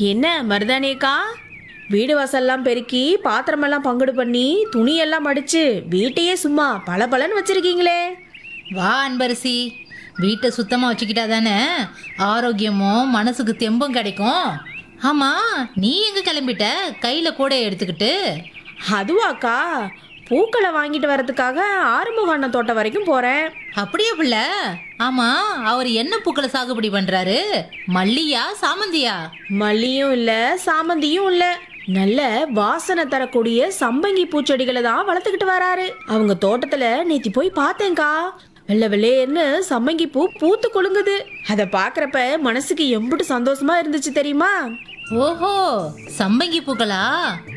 என்ன மருதானியக்கா வீடு வாசல்லாம் பெருக்கி பாத்திரமெல்லாம் பங்குடு பண்ணி துணியெல்லாம் மடிச்சு வீட்டையே சும்மா பளபளன்னு வச்சிருக்கீங்களே வா அன்பரசி வீட்டை சுத்தமாக வச்சுக்கிட்டா தானே ஆரோக்கியமும் மனசுக்கு தெம்பும் கிடைக்கும் ஆமாம் நீ எங்கே கிளம்பிட்ட கையில் கூட எடுத்துக்கிட்டு அதுவாக்கா பூக்களை வாங்கிட்டு வரதுக்காக ஆறுமுக அண்ணன் தோட்டம் வரைக்கும் போறேன் அப்படியே பிள்ளை ஆமாம் அவர் என்ன பூக்களை சாகுபடி பண்ணுறாரு மல்லியா சாமந்தியா மல்லியும் இல்ல சாமந்தியும் இல்ல நல்ல வாசனை தரக்கூடிய சம்பங்கி பூச்செடிகளை தான் வளர்த்துக்கிட்டு வராரு அவங்க தோட்டத்துல நேத்தி போய் பார்த்தேன்க்கா வெள்ளை வெள்ளேர்னு சம்பங்கி பூ பூத்து குலுங்குது அதை பார்க்கறப்ப மனசுக்கு எம்புட்டு சந்தோஷமா இருந்துச்சு தெரியுமா ஓஹோ சம்பங்கி பூக்களா